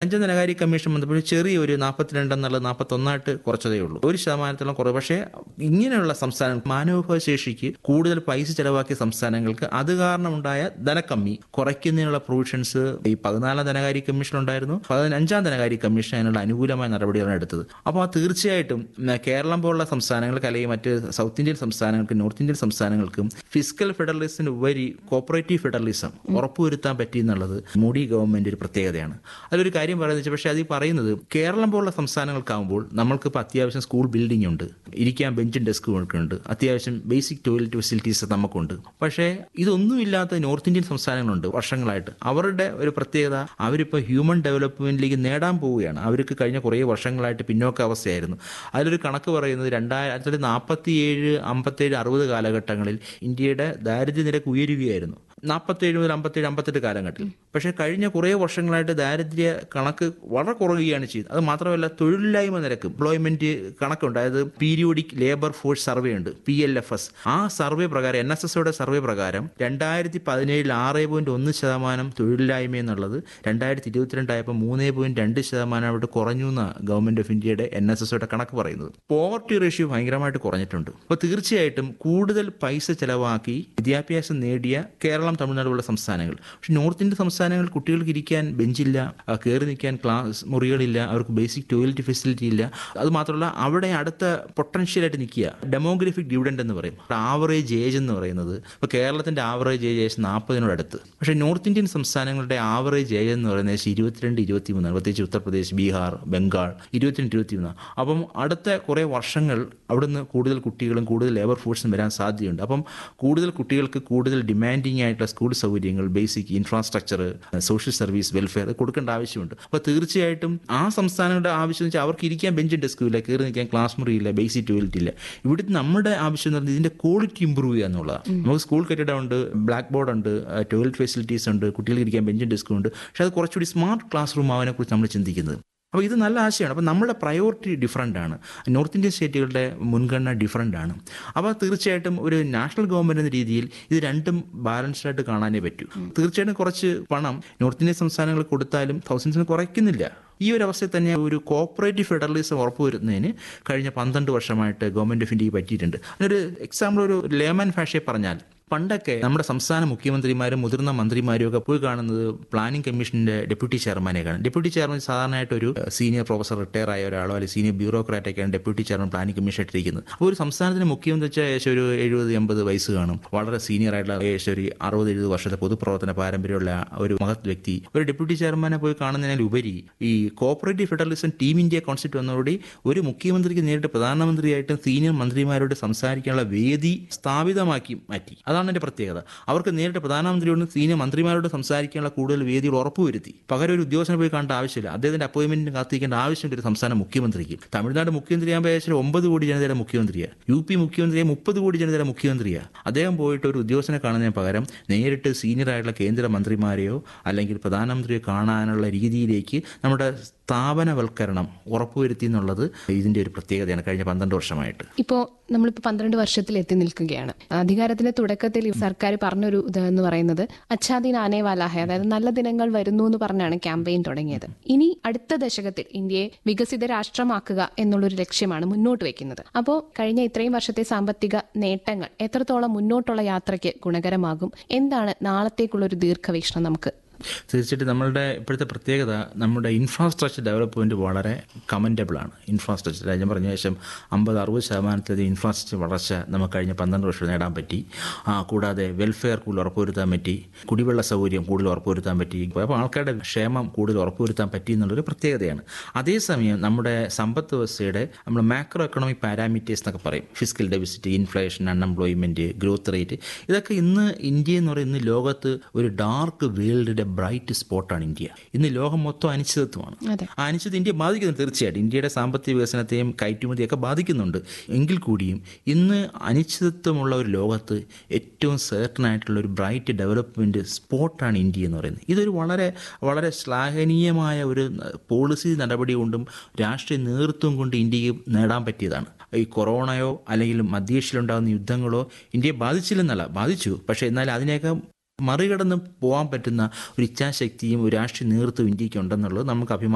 അഞ്ചാം ധനകാര്യ കമ്മീഷൻ വന്നപ്പോൾ ചെറിയ ഒരു നാൽപ്പത്തിരണ്ട് എന്നുള്ളത് നാൽപ്പത്തൊന്നായിട്ട് കുറച്ചതേ ഉള്ളൂ ഒരു ശതമാനത്തോളം കുറവ് പക്ഷേ ഇങ്ങനെയുള്ള സംസ്ഥാനങ്ങൾ മാനവവിഭവ ശേഷിക്ക് കൂടുതൽ പൈസ ചെലവാക്കിയ സംസ്ഥാനങ്ങൾക്ക് അത് കാരണമുണ്ടായ ധനക്കമ്മി കുറയ്ക്കുന്നതിനുള്ള പ്രൊവിഷൻസ് ഈ പതിനാലാം ധനകാര്യ കമ്മീഷൻ ഉണ്ടായിരുന്നു പതിനഞ്ചാം ധനകാര്യ കമ്മീഷൻ അതിനുള്ള അനുകൂലമായ നടപടികളാണ് എടുത്തത് അപ്പോൾ ആ തീർച്ചയായിട്ടും ഉം, കേരളം പോലുള്ള സംസ്ഥാനങ്ങൾക്ക് അല്ലെങ്കിൽ മറ്റ് സൗത്ത് ഇന്ത്യൻ സംസ്ഥാനങ്ങൾക്ക് നോർത്ത് ഇന്ത്യൻ സംസ്ഥാനങ്ങൾക്കും ഫിസിക്കൽ ഫെഡറലിസത്തിന് ഉപരി കോപ്പറേറ്റീവ് ഫെഡറലിസം ഉറപ്പുവരുത്താൻ പറ്റി എന്നുള്ളത് മോഡി ഗവൺമെന്റ് ഒരു പ്രത്യേകതയാണ് അതിലൊരു കാര്യം പറയുന്നത് വെച്ചാൽ പക്ഷേ അത് ഈ പറയുന്നത് കേരളം പോലുള്ള സംസ്ഥാനങ്ങൾക്കാകുമ്പോൾ നമ്മൾക്കിപ്പോൾ അത്യാവശ്യം സ്കൂൾ ബിൽഡിംഗ് ഉണ്ട് ഇരിക്കാൻ ബെഞ്ചും ഡെസ്കും ഒക്കെ ഉണ്ട് അത്യാവശ്യം ബേസിക് ടോയ്ലറ്റ് ഫെസിലിറ്റീസ് നമുക്കുണ്ട് പക്ഷേ ഇതൊന്നുമില്ലാത്ത നോർത്ത് ഇന്ത്യൻ സംസ്ഥാനങ്ങളുണ്ട് വർഷങ്ങളായിട്ട് അവരുടെ ഒരു പ്രത്യേകത അവരിപ്പോൾ ഹ്യൂമൻ ഡെവലപ്മെന്റിലേക്ക് നേടാൻ പോവുകയാണ് അവർക്ക് കഴിഞ്ഞ കുറേ വർഷങ്ങളായിട്ട് പിന്നോക്ക അവസ്ഥയായിരുന്നു അതിലൊരു കണക്ക് പറയുന്നത് രണ്ടായിരത്തി നാൽപ്പത്തി ഏഴ് അമ്പത്തേഴ് അറുപത് കാലഘട്ടങ്ങളിൽ ഇന്ത്യയുടെ ദാരിദ്ര്യ നിരക്ക് ഉയരുകയായിരുന്നു നാൽപ്പത്തേഴ് മുതൽ അമ്പത്തേഴ് അമ്പത്തെട്ട് കാലഘട്ടത്തിൽ പക്ഷേ കഴിഞ്ഞ കുറേ വർഷങ്ങളായിട്ട് ദാരിദ്ര്യ കണക്ക് വളരെ കുറയുകയാണ് ചെയ്തത് അത് മാത്രമല്ല തൊഴിലില്ലായ്മ നിരക്ക് എംപ്ലോയ്മെന്റ് കണക്കുണ്ട് അതായത് പീരിയോഡിക് ലേബർ ഫോഴ്സ് സർവേ ഉണ്ട് പി എൽ എഫ് എസ് ആ സർവേ പ്രകാരം എൻ എസ് എസ്ഒയുടെ സർവേ പ്രകാരം രണ്ടായിരത്തി പതിനേഴിൽ ആറ് പോയിന്റ് ഒന്ന് ശതമാനം തൊഴിലില്ലായ്മ എന്നുള്ളത് രണ്ടായിരത്തി ഇരുപത്തിരണ്ടായപ്പോൾ മൂന്ന് പോയിന്റ് രണ്ട് ശതമാനമായിട്ട് കുറഞ്ഞു എന്ന ഗവൺമെന്റ് ഓഫ് ഇന്ത്യയുടെ എൻ എസ് എസ്ഒയുടെ കണക്ക് പറയുന്നത് പോവർട്ടി റേഷ്യോ ഭയങ്കരമായിട്ട് കുറഞ്ഞിട്ടുണ്ട് അപ്പോൾ തീർച്ചയായിട്ടും കൂടുതൽ പൈസ ചെലവാക്കി വിദ്യാഭ്യാസം നേടിയ കേരളം തമിഴ്നാട് പോലുള്ള സംസ്ഥാനങ്ങൾ പക്ഷെ നോർത്ത് ഇന്ത്യൻ സംസ്ഥാനങ്ങൾ കുട്ടികൾക്ക് ഇരിക്കാൻ ബെഞ്ചില്ല ആ, കയറി നിൽക്കാൻ ക്ലാസ് മുറികളില്ല അവർക്ക് ബേസിക് ടോയ്ലറ്റ് ഫെസിലിറ്റി ഇല്ല അത് മാത്രമല്ല അവിടെ അടുത്ത പൊട്ടൻഷ്യലായിട്ട് നിൽക്കുക ഡെമോഗ്രഫിക് ഡിവിഡൻഡ് എന്ന് പറയും ആവറേജ് ഏജ് എന്ന് പറയുന്നത് ഇപ്പോൾ കേരളത്തിന്റെ ആവറേജ് ഏജ് ഏകദേശം നാൽപ്പതിനോട് അടുത്ത് പക്ഷേ നോർത്ത് ഇന്ത്യൻ സംസ്ഥാനങ്ങളുടെ ആവറേജ് ഏജ് എന്ന് പറയുന്നത് ഏകദേശം ഇരുപത്തിരണ്ട് ഇരുപത്തി മൂന്നാണ് പ്രത്യേകിച്ച് ഉത്തർപ്രദേശ് ബീഹാർ ബംഗാൾ ഇരുപത്തിരണ്ട് ഇരുപത്തി മൂന്ന് അപ്പം അടുത്ത കുറേ വർഷങ്ങൾ അവിടുന്ന് കൂടുതൽ കുട്ടികളും കൂടുതൽ ലേബർ ഫോഴ്സും വരാൻ സാധ്യതയുണ്ട് അപ്പം കൂടുതൽ കുട്ടികൾക്ക് കൂടുതൽ ഡിമാൻഡിങ് ആയിട്ടുള്ള സ്കൂൾ സൗകര്യങ്ങൾ basic infrastructure social service welfare കൊടുക്കേണ്ട ആവശ്യമുണ്ട് അപ്പോൾ തീർച്ചയായിട്ടും ആ സംസ്ഥാനങ്ങളുടെ ആവശ്യം എന്ന് വെച്ചാൽ അവർക്ക് ഇരിക്കാൻ ബെഞ്ചും ഡെസ്കും ഇല്ല കയറി നിൽക്കാൻ ക്ലാസ് മുറിയില്ല ബേസിക് ടോയ്ലറ്റ് ഇല്ല ഇവിടുത്തെ നമ്മുടെ ആവശ്യം എന്ന് പറഞ്ഞാൽ ഇതിന്റെ ക്വാളിറ്റി ഇമ്പ്രൂവ് ചെയ്യുക എന്നുള്ളതാണ് നമുക്ക് സ്കൂൾ കെട്ടിടമുണ്ട് ബ്ലാക്ക് ബോർഡ് ഉണ്ട് ടോയ്ലറ്റ് ഫെസിലിറ്റീസ് ഉണ്ട് കുട്ടികൾക്ക് ഇരിക്കാൻ ബെഞ്ചും ഡെസ്കും ഉണ്ട് പക്ഷേ അത് കുറച്ചുകൂടി സ്മാർട്ട് ക്ലാസ് റൂം ആവാനെ കുറിച്ച് നമ്മൾ ചിന്തിക്കുന്നത് അപ്പോൾ ഇത് നല്ല ആശയമാണ് അപ്പോൾ നമ്മുടെ പ്രയോറിറ്റി ഡിഫറൻ്റ് ആണ് നോർത്ത് ഇന്ത്യൻ സ്റ്റേറ്റുകളുടെ മുൻഗണന ഡിഫറൻ്റ് ആണ് അപ്പോൾ തീർച്ചയായിട്ടും ഒരു നാഷണൽ ഗവൺമെൻറ് എന്ന രീതിയിൽ ഇത് രണ്ടും ബാലൻസ്ഡ് ആയിട്ട് കാണാനേ പറ്റൂ തീർച്ചയായിട്ടും കുറച്ച് പണം നോർത്ത് ഇന്ത്യൻ സംസ്ഥാനങ്ങൾ കൊടുത്താലും തൗസൻഡ്സിന് കുറയ്ക്കുന്നില്ല ഈ ഒരു അവസ്ഥയിൽ തന്നെ ഒരു കോപ്പറേറ്റീവ് ഫെഡറലിസം ഉറപ്പുവരുന്നതിന് കഴിഞ്ഞ പന്ത്രണ്ട് വർഷമായിട്ട് ഗവൺമെന്റ് ഓഫ് ഇന്ത്യക്ക് പറ്റിയിട്ടുണ്ട് അതിനൊരു എക്സാമ്പിൾ ഒരു ലേമൻ ഭാഷയെ പറഞ്ഞാൽ പണ്ടൊക്കെ നമ്മുടെ സംസ്ഥാന മുഖ്യമന്ത്രിമാരും മുതിർന്ന മന്ത്രിമാരും ഒക്കെ പോയി കാണുന്നത് പ്ലാനിംഗ് കമ്മീഷന്റെ ഡെപ്യൂട്ടി ചെയർമാനെ കാണും ഡെപ്യൂട്ടി ചെയർമാൻ സാധാരണയായിട്ട് ഒരു സീനിയർ പ്രൊഫസർ റിട്ടയർ ആയ ഒരാളോ അല്ലെങ്കിൽ സീനിയർ ബ്യൂറോക്രാറ്റ് ഒക്കെയാണ് ഡെപ്യൂട്ടി ചെയർമാൻ പ്ലാനിംഗ് കമ്മീഷൻ ഇട്ടിരിക്കുന്നത് അപ്പോൾ ഒരു സംസ്ഥാനത്തിന് മുഖ്യമന്ത്രി വെച്ചാൽ ഏകദേശം ഒരു എഴുപത് എൺപത് വയസ്സ് കാണും വളരെ സീനിയർ ആയിട്ടുള്ള ഏകദേശം ഒരു അറുപത് എഴുപത് വർഷത്തെ പൊതുപ്രവർത്തന പാരമ്പര്യമുള്ള ഒരു മഹത് വ്യക്തി ഒരു ഡെപ്യൂട്ടി ചെയർമാനെ പോയി കാണുന്നതിനുപരി ഈ cooperative federalism team India concept വന്നതോടെ ഒരു മുഖ്യമന്ത്രിക്ക് നേരിട്ട് പ്രധാനമന്ത്രിയായിട്ടും സീനിയർ മന്ത്രിമാരോട് സംസാരിക്കാനുള്ള വേദി സ്ഥാപിതമാക്കി മാറ്റി അതാണ് എൻ്റെ പ്രത്യേകത അവർക്ക് നേരിട്ട് പ്രധാനമന്ത്രിയോടും സീനിയർ മന്ത്രിമാരോട് സംസാരിക്കാനുള്ള കൂടുതൽ വേദികൾ ഉറപ്പുവരുത്തി പകരം ഒരു ഉദ്യോഗസ്ഥനെ പോയി കാണേണ്ട ആവശ്യമില്ല അദ്ദേഹത്തിന്റെ അപ്പോയിന്റ്മെന്റിന് കാത്തിരിക്കേണ്ട ആവശ്യമുണ്ട് ഒരു സംസ്ഥാന മുഖ്യമന്ത്രിക്ക് തമിഴ്നാട് മുഖ്യമന്ത്രിയാകുമ്പോൾ ഏകദേശം ഒമ്പത് കോടി ജനതയുടെ മുഖ്യമന്ത്രിയാണ് യു പി മുഖ്യമന്ത്രിയെ മുപ്പത് കോടി ജനതയുടെ മുഖ്യമന്ത്രിയാണ് അദ്ദേഹം പോയിട്ട് ഒരു ഉദ്യോഗസ്ഥനെ കാണുന്നതിന് പകരം നേരിട്ട് സീനിയർ ആയിട്ടുള്ള കേന്ദ്ര മന്ത്രിമാരെയോ അല്ലെങ്കിൽ പ്രധാനമന്ത്രിയോ കാണാനുള്ള രീതിയിലേക്ക് നമ്മുടെ സ്ഥാപനവൽക്കരണം ഉറപ്പുവരുത്തി എന്നുള്ളത് ഇതിന്റെ ഒരു പ്രത്യേകതയാണ് കഴിഞ്ഞ പന്ത്രണ്ട് വർഷമായിട്ട് ഇപ്പോൾ നമ്മളിപ്പോൾ പന്ത്രണ്ട് വർഷത്തിൽ എത്തി നിൽക്കുകയാണ് അധികാരത്തിന്റെ തുടക്കത്തിൽ ഈ സർക്കാർ പറഞ്ഞൊരു ഇത് എന്ന് പറയുന്നത് അച്ഛാദിൻ ആനേ വാലാഹെ അതായത് നല്ല ദിനങ്ങൾ വരുന്നു എന്ന് പറഞ്ഞാണ് ക്യാമ്പയിൻ തുടങ്ങിയത് ഇനി അടുത്ത ദശകത്തിൽ ഇന്ത്യയെ വികസിത രാഷ്ട്രമാക്കുക എന്നുള്ളൊരു ലക്ഷ്യമാണ് മുന്നോട്ട് വെക്കുന്നത് അപ്പോൾ കഴിഞ്ഞ ഇത്രയും വർഷത്തെ സാമ്പത്തിക നേട്ടങ്ങൾ എത്രത്തോളം മുന്നോട്ടുള്ള യാത്രയ്ക്ക് ഗുണകരമാകും എന്താണ് നാളത്തേക്കുള്ള ഒരു ദീർഘവീക്ഷണം നമുക്ക് തീർച്ചയായിട്ടും നമ്മളുടെ ഇപ്പോഴത്തെ പ്രത്യേകത നമ്മുടെ ഇൻഫ്രാസ്ട്രക്ചർ ഡെവലപ്മെൻറ്റ് വളരെ കമൻറ്റബിൾ ആണ് ഇൻഫ്രാസ്ട്രക്ചർ രാജ്യം പറഞ്ഞ ശേഷം അമ്പത് അറുപത് ശതമാനത്തിലധികം ഇൻഫ്രാസ്ട്രക്ചർ വളർച്ച നമുക്ക് കഴിഞ്ഞ പന്ത്രണ്ട് വർഷം നേടാൻ പറ്റി ആ, കൂടാതെ വെൽഫെയർ കൂടുതൽ ഉറപ്പുവരുത്താൻ പറ്റി കുടിവെള്ള സൗകര്യം കൂടുതൽ ഉറപ്പുവരുത്താൻ പറ്റി അപ്പോൾ ആൾക്കാരുടെ ക്ഷേമം കൂടുതൽ ഉറപ്പുവരുത്താൻ പറ്റി എന്നുള്ളൊരു പ്രത്യേകതയാണ് അതേസമയം നമ്മുടെ സമ്പദ് വ്യവസ്ഥയുടെ നമ്മൾ മാക്രോ എക്കണോമിക് പാരാമീറ്റേഴ്സ് എന്നൊക്കെ പറയും physical deficit inflation unemployment growth rate ഇതൊക്കെ ഇന്ന് ഇന്ത്യ എന്ന് പറയുന്ന ലോകത്ത് ഒരു ഡാർക്ക് വേൾഡിന്റെ ബ്രൈറ്റ് സ്പോട്ടാണ് ഇന്ത്യ ഇന്ന് ലോകം മൊത്തം അനിശ്ചിതത്വമാണ് അതെ. ആ അനിശ്ചിതം ഇന്ത്യ ബാധിക്കുന്നുണ്ട് തീർച്ചയായിട്ടും ഇന്ത്യയുടെ സാമ്പത്തിക വികസനത്തെയും കയറ്റുമതിയൊക്കെ ബാധിക്കുന്നുണ്ട് എങ്കിൽ കൂടിയും ഇന്ന് അനിശ്ചിതത്വമുള്ള ഒരു ലോകത്ത് ഏറ്റവും certain ആയിട്ടുള്ള ഒരു ബ്രൈറ്റ് ഡെവലപ്മെന്റ് സ്പോട്ടാണ് ഇന്ത്യ എന്ന് പറയുന്നത് ഇതൊരു വളരെ വളരെ ശ്ലാഘനീയമായ ഒരു പോളിസി നടപടി കൊണ്ടും രാഷ്ട്രീയ നേതൃത്വം കൊണ്ട് ഇന്ത്യക്ക് നേടാൻ പറ്റിയതാണ് ഈ കൊറോണയോ അല്ലെങ്കിൽ മധ്യേഷ്യയിലുണ്ടാകുന്ന യുദ്ധങ്ങളോ ഇന്ത്യയെ ബാധിച്ചില്ലെന്നല്ല ബാധിച്ചു പക്ഷേ എന്നാൽ അതിനെയൊക്കെ മറികടന്ന് പോകാൻ പറ്റുന്ന ഒരു ഇച്ഛാശക്തിയും ഒരു രാഷ്ട്രീയ നേതൃത്വം ഇന്ത്യക്ക് ഉണ്ടെന്നുള്ളത് നമുക്ക് അഭിമാനം